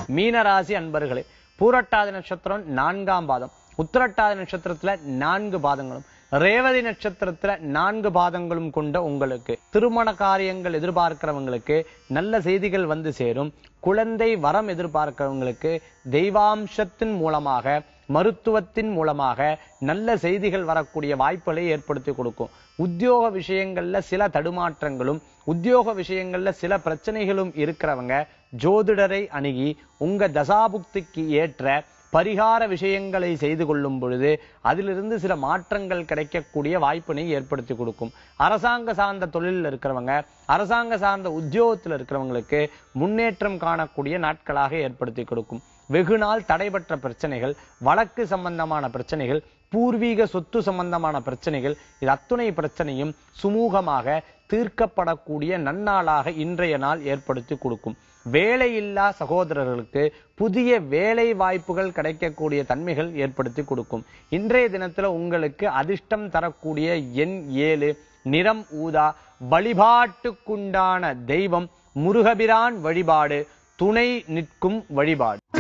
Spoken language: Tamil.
மீனராசி அன்பர்களே பூரட்டாதி நட்சத்திரம் நான்காம் பாதம் உத்திரட்டாதி நட்சத்திரத்துல நான்கு பாதங்களும் ரேவதி நட்சத்திரத்துல நான்கு பாதங்களும் கொண்ட உங்களுக்கு திருமண காரியங்கள் எதிர்பார்க்கிறவங்களுக்கு நல்ல செய்திகள் வந்து சேரும் குழந்தை வரம் எதிர்பார்க்கிறவங்களுக்கு தெய்வாம்சத்தின் மூலமாக மருத்துவத்தின் மூலமாக நல்ல செய்திகள் வரக்கூடிய வாய்ப்புகளை ஏற்படுத்தி கொடுக்கும் உத்தியோக விஷயங்கள்ல சில தடுமாற்றங்களும் உத்தியோக விஷயங்கள்ல சில பிரச்சனைகளும் இருக்கிறவங்க ஜோதிடரை அணுகி உங்க தசாபுக்திக்கு ஏற்ற பரிகார விஷயங்களை செய்து கொள்ளும் பொழுது அதிலிருந்து சில மாற்றங்கள் கிடைக்கக்கூடிய வாய்ப்பினை ஏற்படுத்தி கொடுக்கும் அரசாங்க சார்ந்த தொழிலில் இருக்கிறவங்க அரசாங்க சார்ந்த உத்தியோகத்தில் இருக்கிறவங்களுக்கு முன்னேற்றம் காணக்கூடிய நாட்களாக ஏற்படுத்தி கொடுக்கும் வெகு நாள் தடைபற்ற பிரச்சனைகள் வழக்கு சம்பந்தமான பிரச்சனைகள் பூர்வீக சொத்து சம்பந்தமான பிரச்சனைகள் இது அத்துணை பிரச்சனையும் சுமூகமாக தீர்க்கப்படக்கூடிய நன்னாளாக இன்றைய நாள் ஏற்படுத்தி கொடுக்கும் வேலையில்லா சகோதரர்களுக்கு புதிய வேலை வாய்ப்புகள் கிடைக்கக்கூடிய தன்மைகள் ஏற்படுத்தி கொடுக்கும் இன்றைய தினத்துல உங்களுக்கு அதிர்ஷ்டம் தரக்கூடிய எண் ஏழு நிறம் ஊதா வழிபாட்டுக்குண்டான தெய்வம் முருகபிரான் வழிபாடு துணை நிற்கும் வழிபாடு